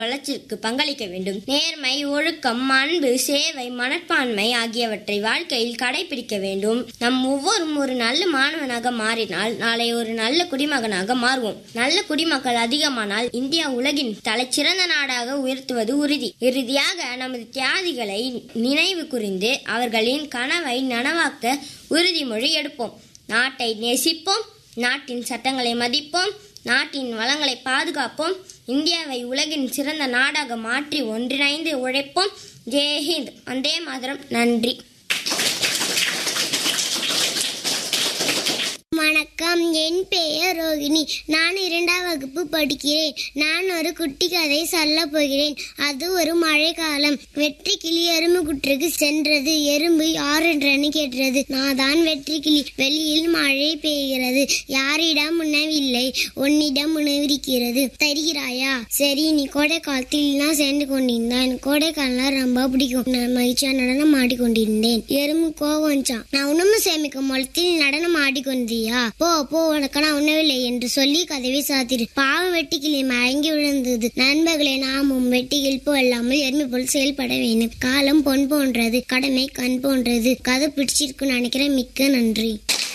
வளர்ச்சிக்கு பங்களிக்க வேண்டும் நேர்மை ஒழுக்கம் அன்பு சேவை மனப்பான்மை ஆகியவற்றை வாழ்க்கையில் கடைபிடிக்க வேண்டும் நம் ஒவ்வொரும் ஒரு நல்ல மாணவனாக மாறினால் நாளை ஒரு நல்ல குடிமகனாக மாறுவோம் நல்ல குடிமக்கள் அதிகமானால் இந்தியா உலகின் தலைச்சிறந்த நாடாக உயர்த்துவது உறுதி இறுதியாக நமது தியாகிகளை நினைவு கூர்ந்து அவர்களின் கனவை நனவாக்க உறுதிமொழி எடுப்போம் நாட்டை நேசிப்போம் நாட்டின் சட்டங்களை மதிப்போம் நாட்டின் வளங்களை பாதுகாப்போம் இந்தியாவை உலகின் சிறந்த நாடாக மாற்றி ஒன்றிணைந்து உழைப்போம் ஜெய்ஹிந்த் வந்தே மாதரம் நன்றி வணக்கம் என் பெயர் ரோகிணி நான் இரண்டாம் வகுப்பு படிக்கிறேன் நான் ஒரு குட்டி கதை சொல்ல போகிறேன் அது ஒரு மழைக்காலம் வெற்றி கிளி எறும்பு குற்றுக்கு சென்றது எறும்பு யார் என்றன்னு கேட்டது நான் தான் வெற்றி கிளி வெளியில் மழை பெய்கிறது யாரிடம் உணவில்லை உன்னிடம் உணவிருக்கிறது தருகிறாயா சரி நீ கோடை காலத்தில் நான் சேர்ந்து கொண்டிருந்தேன் எனக்கு கோடை காலம் ரொம்ப பிடிக்கும் நான் மகிழ்ச்சியா நடனம் ஆடிக்கொண்டிருந்தேன் எறும்பு கோவம் வந்துச்சான் நான் உணவு சேமிக்கும் முளத்தில் நடனம் ஆடிக்கொண்டியா போ போ உனக்கு நான் உணவில்லை என்று சொல்லி கதவை சாத்திரு பாவம் வெட்டிக்கிளி மயங்கி விழுந்தது நண்பர்களே நாமும் வெட்டியில் போல்லாமல் எருமை போல் செயல்பட வேண்டும் காலம் பொன் போன்றது கடமை கண் போன்றது கதை பிடிச்சிருக்குன்னு நினைக்கிறேன் மிக்க நன்றி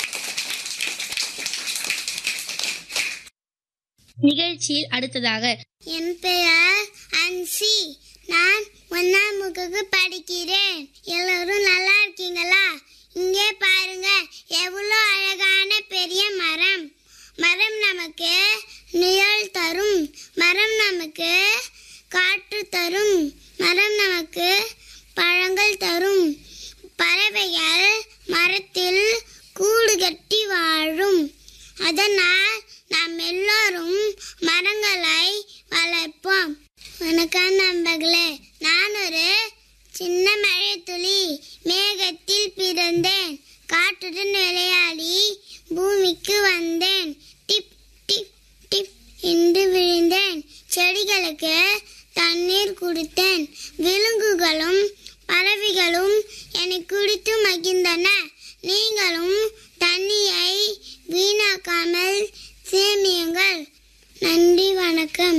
நிகழ்ச்சியில் அடுத்ததாக என் பெயர் அன்சி நான் ஒன்னாம் வகுப்பு படிக்கிறேன் எல்லாரும் நல்லா இருக்கீங்களா இங்கே பாருங்க எவ்வளோ அழகான பெரிய மரம் மரம் நமக்கு நிழல் தரும் மரம் நமக்கு காற்று தரும் மரம் நமக்கு பழங்கள் தரும் பறவைகள் மரத்தில் கூடு கட்டி வாழும் அதனால் நாம் எல்லோரும் மரங்களை வளர்ப்போம் வணக்கம் நண்பர்களே நான் ஒரு சின்ன மழை துளி மேகத்தில் பிறந்தேன் காற்றுடன் விளையாடி பூமிக்கு வந்தேன் டிப் டிப் டிப் என்று விழுந்தேன் செடிகளுக்கு தண்ணீர் குடித்தேன் விலங்குகளும் பறவைகளும் என்னை குடித்து மகிழ்ந்தன நீங்களும் தண்ணியை வீணாக்காமல் சேமியுங்கள் நன்றி வணக்கம்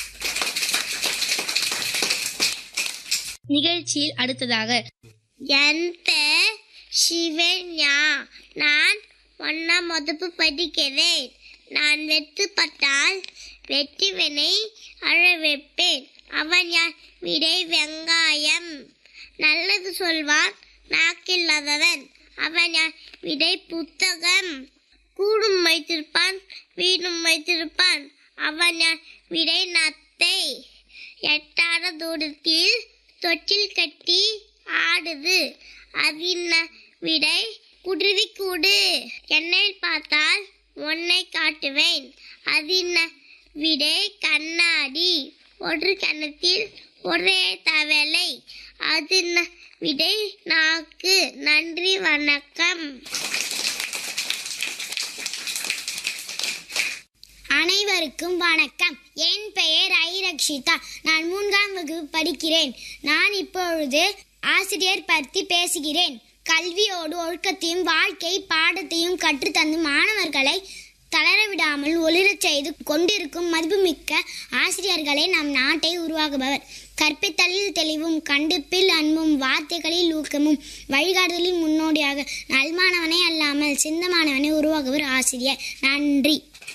நிகழ்ச்சியில் அடுத்ததாக என் பேர் சிவன்யா நான் ஒன்னாம் வகுப்பு படிக்கிறேன் நான் வெட்டுப்பட்டால் வெற்றிவனை அழ வைப்பேன் அவன் யார் விடை வெங்காயம் நல்லது சொல்வான் நாக்கில்லாதவன் அவன் யார் விடை புத்தகம் கூடும் வைத்திருப்பான் வீடும் வைத்திருப்பான் அவன் யார் விடை நத்தை எட்டாத தூரத்தில் தொட்டில் கட்டி ஆடுது அதின்ன விடை குருவி கூடு என்னை பார்த்தால் உன்னை காட்டுவேன் அதின்ன விடை கண்ணாடி ஒரு கணத்தில் ஒரே தவளை அதின்ன விடை நாக்கு நன்றி வணக்கம் அனைவருக்கும் வணக்கம் என் பெயர் ஐ ரக்ஷிதா நான் மூன்றாம் வகுப்பு படிக்கிறேன் நான் இப்பொழுது ஆசிரியர் பற்றி பேசுகிறேன் கல்வியோடு ஒழுக்கத்தையும் வாழ்க்கை பாடத்தையும் கற்றுத்தந்து மாணவர்களை தளரவிடாமல் ஒளிரச் செய்து கொண்டிருக்கும் மதிப்புமிக்க ஆசிரியர்களே நம் நாட்டை உருவாக்குபவர் கற்பித்தலில் தெளிவும் கண்டிப்பில் அன்பும் வார்த்தைகளில் ஊக்கமும் வழிகாட்டுதலில் முன்னோடியாக நல்மானவனை அல்லாமல் சிந்தமானவனை உருவாக்குவர் ஆசிரியர் நன்றி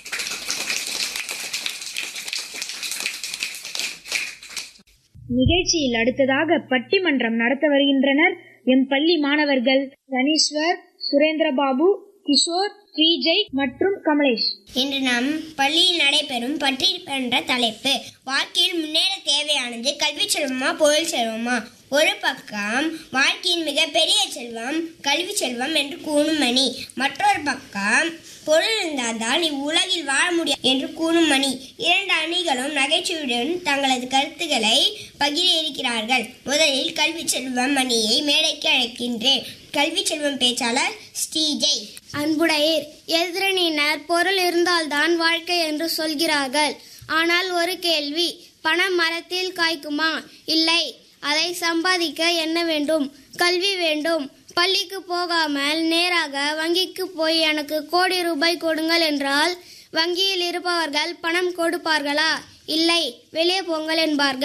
நிகழ்ச்சியில் அடுத்ததாக பட்டிமன்றம் நடத்த வருகின்றனர் எம் பள்ளி மாணவர்கள் தனீஸ்வர் சுரேந்திரபாபு கிஷோர் ஸ்ரீஜெய் மற்றும் கமலேஷ் இன்று நம் பள்ளியில் நடைபெறும் பற்றி என்ற தலைப்பு வாழ்க்கையில் முன்னேற தேவையானது கல்வி செல்வமா பொருள் செல்வமா ஒரு பக்கம் வாழ்க்கையின் மிகப்பெரிய செல்வம் கல்வி செல்வம் என்று கூணும் மணி மற்றொரு பக்கம் பொருள் இருந்தால்தான் இவ்வுலகில் வாழ முடியும் என்று கூணும் மணி இரண்டு அணிகளும் நகைச்சுவையுடன் தங்களது கருத்துக்களை பகிர இருக்கிறார்கள் முதலில் கல்வி செல்வம் மணியை மேடைக்கு அழைக்கின்றேன் கல்வி செல்வம் பேச்சாளர் ஸ்ரீஜெய் அன்புடையீர் எதிரணியினர் பொருள் இருந்தால்தான் வாழ்க்கை என்று சொல்கிறார்கள் ஆனால் ஒரு கேள்வி பணம் மரத்தில் காய்க்குமா இல்லை அதை சம்பாதிக்க என்ன வேண்டும் கல்வி வேண்டும் பள்ளிக்கு போகாமல் நேராக வங்கிக்கு போய் எனக்கு கோடி ரூபாய் கொடுங்கள் என்றால் வங்கியில் இருப்பவர்கள் பணம் கொடுப்பார்களா இல்லை வெளியே போங்கள் என்பார்கள்